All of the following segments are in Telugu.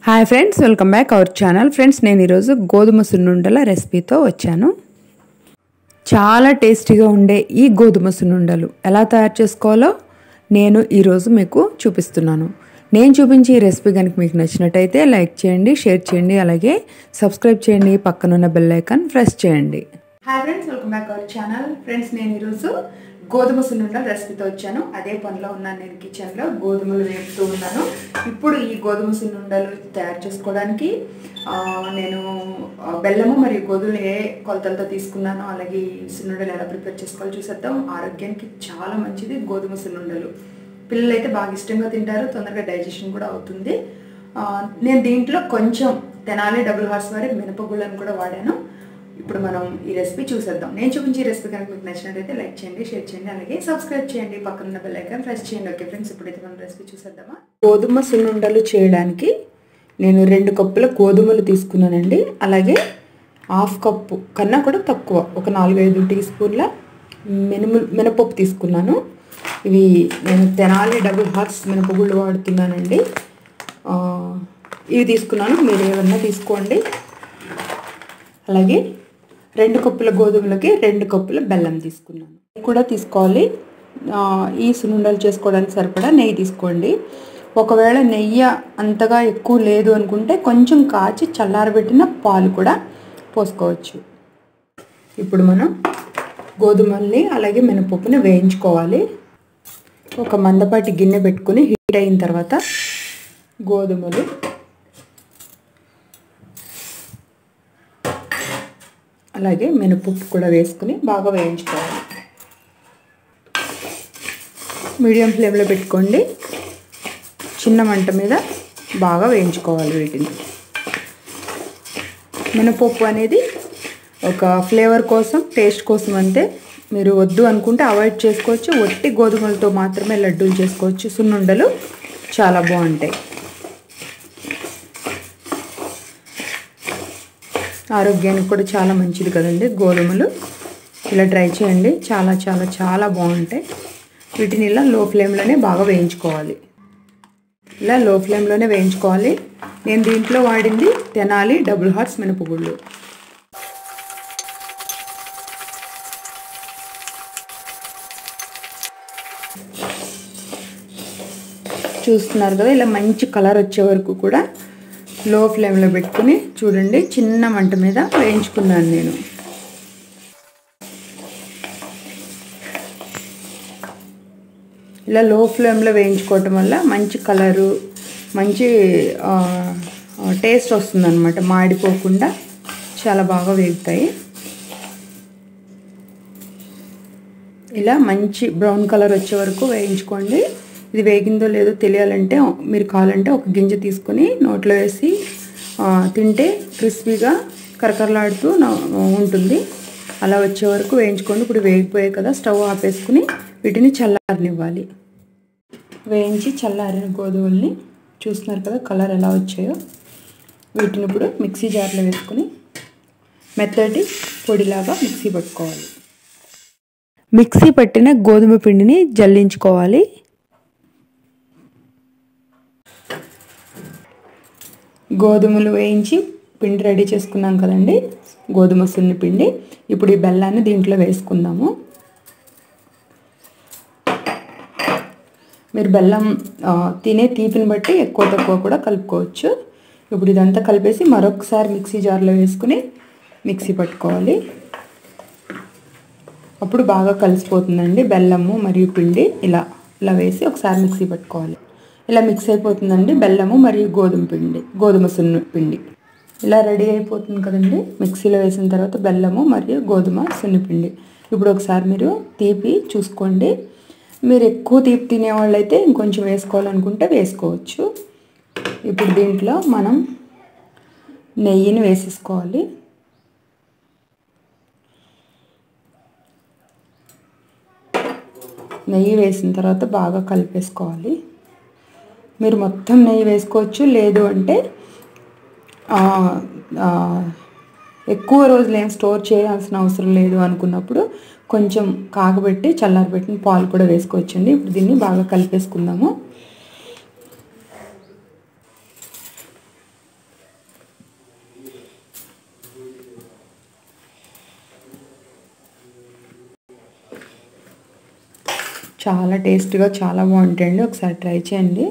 hi friends welcome back our channel friends నేను ఈరోజు గోధుమ సున్నుండల రెసిపీతో వచ్చాను చాలా టేస్టీగా ఉండే ఈ గోధుమ సున్నుండలు ఎలా తయారు చేసుకోవాలో నేను ఈరోజు మీకు చూపిస్తున్నాను నేను చూపించే ఈ రెసిపీ కనుక మీకు నచ్చినట్టయితే లైక్ చేయండి షేర్ చేయండి అలాగే సబ్స్క్రైబ్ చేయండి పక్కనున్న బెల్ ఐకాన్ ప్రెస్ చేయండి hi friends welcome back our channel friends నేను ఈరోజు గోధుమ సున్నుండ రెసిపీతో వచ్చాను అదే పనిలో ఉన్నాను నేను కిచెన్లో గోధుమలు వేపుతూ ఉన్నాను ఇప్పుడు ఈ గోధుమ సున్నుండలు తయారు చేసుకోవడానికి ఆ, నేను ఆ, బెల్లము మరియు గోధుమలు ఏ కొలతలతో తీసుకున్నానో అలాగే ఈ సున్నుండలు ఎలా ప్రిపేర్ చేసుకోవాలో చూసేద్దాం ఆరోగ్యానికి చాలా మంచిది గోధుమ సున్నుండలు పిల్లలు అయితే బాగా ఇష్టంగా తింటారు తొందరగా డైజెషన్ కూడా అవుతుంది ఆ, నేను దీంట్లో కొంచెం తెనాలి డబుల్ హార్స్ వారి మినపగుళ్ళను కూడా వాడాను ఇప్పుడు మనం ఈ రెసిపీ చూసేద్దాం నేను చూపించే ఈ రెసిపీ కనుక మీకు నచ్చినట్లయితే లైక్ చేయండి షేర్ చేయండి అలాగే సబ్స్క్రైబ్ చేయండి పక్కన ఉన్న బెల్ ఐకాన్ ప్రెస్ చేయండి ఓకే ఫ్రెండ్స్ ఇప్పుడైతే మనం రెసిపీ చూసేద్దామా గోధుమ సున్నుండలు చేయడానికి నేను రెండు కప్పుల గోధుమలు తీసుకున్నానండి అలాగే హాఫ్ కప్పు కన్నా కూడా తక్కువ ఒక నాలుగైదు టీ స్పూన్ల మినుము మినపప్పు తీసుకున్నాను ఇవి నేను తెనాలి డబుల్ హార్స్ మినపగుళ్ళు వాడుతున్నానండి ఆ, ఇవి తీసుకున్నాను మీరు ఏమన్నా తీసుకోండి అలాగే రెండు కప్పుల గోధుమలకి రెండు కప్పుల బెల్లం తీసుకున్నాను నెయ్యి కూడా తీసుకోవాలి ఆ, ఈ సున్నుండలు చేసుకోవడానికి సరిపడా నెయ్యి తీసుకోండి ఒకవేళ నెయ్యి అంతగా ఎక్కువ లేదు అనుకుంటే కొంచెం కాచి చల్లారబెట్టిన పాలు కూడా పోసుకోవచ్చు ఇప్పుడు మనం గోధుమల్ని అలాగే మినపప్పుని వేయించుకోవాలి ఒక మందపాటి గిన్నె పెట్టుకుని హీట్ అయిన తర్వాత గోధుమలు అలాగే మినపప్పు కూడా వేసుకుని బాగా వేయించుకోవాలి మీడియం ఫ్లేమ్లో పెట్టుకోండి చిన్న మంట మీద బాగా వేయించుకోవాలి వీటిని మినపప్పు అనేది ఒక ఫ్లేవర్ కోసం టేస్ట్ కోసం అంతే మీరు వద్దు అనుకుంటే అవాయిడ్ చేసుకోవచ్చు ఒట్టి గోధుమలతో మాత్రమే లడ్డూలు చేసుకోవచ్చు సున్నుండలు చాలా బాగుంటాయి ఆరోగ్యానికి కూడా చాలా మంచిది కదండి గోధుమలు ఇలా ట్రై చేయండి చాలా చాలా చాలా బాగుంటాయి వీటిని ఇలా లో ఫ్లేమ్లోనే బాగా వేయించుకోవాలి ఇలా లో ఫ్లేమ్లోనే వేయించుకోవాలి నేను దీంట్లో వాడింది తెనాలి డబుల్ హార్స్ మినపగుళ్ళు చూస్తున్నారు కదా ఇలా మంచి కలర్ వచ్చే వరకు కూడా లో ఫ్లేమ్లో పెట్టుకుని చూడండి చిన్న మంట మీద వేయించుకున్నాను నేను ఇలా లో ఫ్లేమ్లో వేయించుకోవటం వల్ల మంచి కలరు మంచి టేస్ట్ వస్తుందన్నమాట మాడిపోకుండా చాలా బాగా వేగుతాయి ఇలా మంచి బ్రౌన్ కలర్ వచ్చే వరకు వేయించుకోండి ఇది వేగిందో లేదో తెలియాలంటే మీరు కావాలంటే ఒక గింజ తీసుకొని నోట్లో వేసి ఆ, తింటే క్రిస్పీగా కరకరలాడుతూ నా- ఉంటుంది అలా వచ్చే వరకు వేయించుకోండి ఇప్పుడు వేగిపోయాయి కదా స్టవ్ ఆపేసుకుని వీటిని చల్లారనివ్వాలి వేయించి చల్లారిన గోధుమల్ని చూస్తున్నారు కదా కలర్ ఎలా వచ్చాయో వీటిని ఇప్పుడు మిక్సీ జార్లో వేసుకుని మెత్తటి పొడిలాగా మిక్సీ పట్టుకోవాలి మిక్సీ పట్టిన గోధుమ పిండిని జల్లించుకోవాలి గోధుమలు వేయించి పిండి రెడీ చేసుకున్నాం కదండి గోధుమ సున్ని పిండి ఇప్పుడు ఈ బెల్లాన్ని దీంట్లో వేసుకుందాము మీరు బెల్లం ఆ, తినే తీపిని బట్టి ఎక్కువ తక్కువ కూడా కలుపుకోవచ్చు ఇప్పుడు ఇదంతా కలిపేసి మరొకసారి మిక్సీ జార్లో వేసుకుని మిక్సీ పట్టుకోవాలి అప్పుడు బాగా కలిసిపోతుందండి బెల్లము మరియు పిండి ఇలా ఇలా వేసి ఒకసారి మిక్సీ పట్టుకోవాలి ఇలా మిక్స్ అయిపోతుందండి బెల్లము మరియు గోధుమ పిండి గోధుమ సున్ను పిండి ఇలా రెడీ అయిపోతుంది కదండి మిక్సీలో వేసిన తర్వాత బెల్లము మరియు గోధుమ సున్నిపిండి ఇప్పుడు ఒకసారి మీరు తీపి చూసుకోండి మీరు ఎక్కువ తీపి తినేవాళ్ళైతే ఇంకొంచెం వేసుకోవాలనుకుంటే వేసుకోవచ్చు ఇప్పుడు దీంట్లో మనం నెయ్యిని వేసేసుకోవాలి నెయ్యి వేసిన తర్వాత బాగా కలిపేసుకోవాలి మీరు మొత్తం నెయ్యి వేసుకోవచ్చు లేదు అంటే ఆ, ఆ, ఎక్కువ రోజులు ఏం స్టోర్ చేయాల్సిన అవసరం లేదు అనుకున్నప్పుడు కొంచెం కాగబెట్టి చల్లారబెట్టిన పాలు కూడా వేసుకోవచ్చండి ఇప్పుడు దీన్ని బాగా కలిపేసుకుందాము చాలా టేస్ట్గా చాలా బాగుంటాయండి ఒకసారి ట్రై చేయండి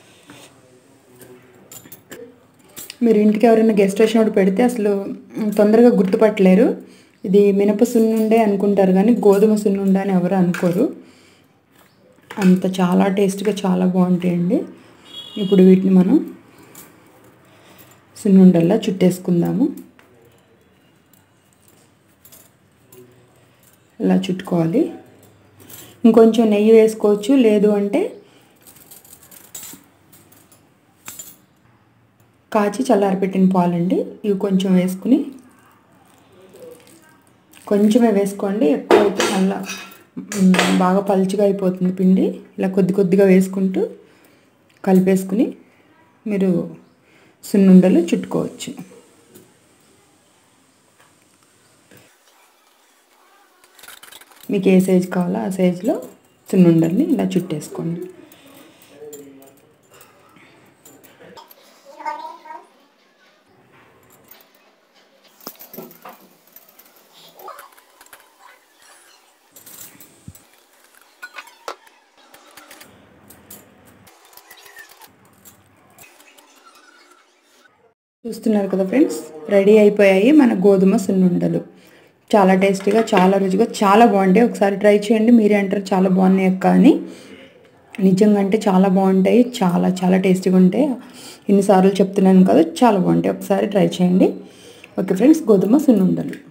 మీరు ఇంటికి ఎవరైనా గెస్ట్ వచ్చినప్పుడు పెడితే అసలు తొందరగా గుర్తుపట్టలేరు ఇది మినప సున్నుండే అనుకుంటారు కానీ గోధుమ సున్నుండ అని ఎవరు అనుకోరు అంత చాలా టేస్ట్గా చాలా బాగుంటాయండి ఇప్పుడు వీటిని మనం సున్నుండల్లా చుట్టేసుకుందాము ఇలా చుట్టుకోవాలి ఇంకొంచెం నెయ్యి వేసుకోవచ్చు లేదు అంటే కాచి చల్లారిపెట్టిన పాలండి ఇవి కొంచెం వేసుకుని కొంచెమే వేసుకోండి ఎక్కువ అయితే మళ్ళా బాగా పలుచగా అయిపోతుంది పిండి ఇలా కొద్ది కొద్దిగా వేసుకుంటూ కలిపేసుకుని మీరు సున్నుండలు చుట్టుకోవచ్చు మీకు ఏ సైజు కావాలో ఆ సైజులో సున్నుండల్ని ఇలా చుట్టేసుకోండి చూస్తున్నారు కదా ఫ్రెండ్స్ రెడీ అయిపోయాయి మన గోధుమ సున్నుండలు చాలా టేస్టీగా చాలా రుచిగా చాలా బాగుంటాయి ఒకసారి ట్రై చేయండి మీరే అంటారు చాలా బాగున్నాయి అక్క అని నిజంగా అంటే చాలా బాగుంటాయి చాలా చాలా టేస్టీగా ఉంటాయి ఇన్నిసార్లు చెప్తున్నాను కదా చాలా బాగుంటాయి ఒకసారి ట్రై చేయండి ఓకే ఫ్రెండ్స్ గోధుమ సున్నుండలు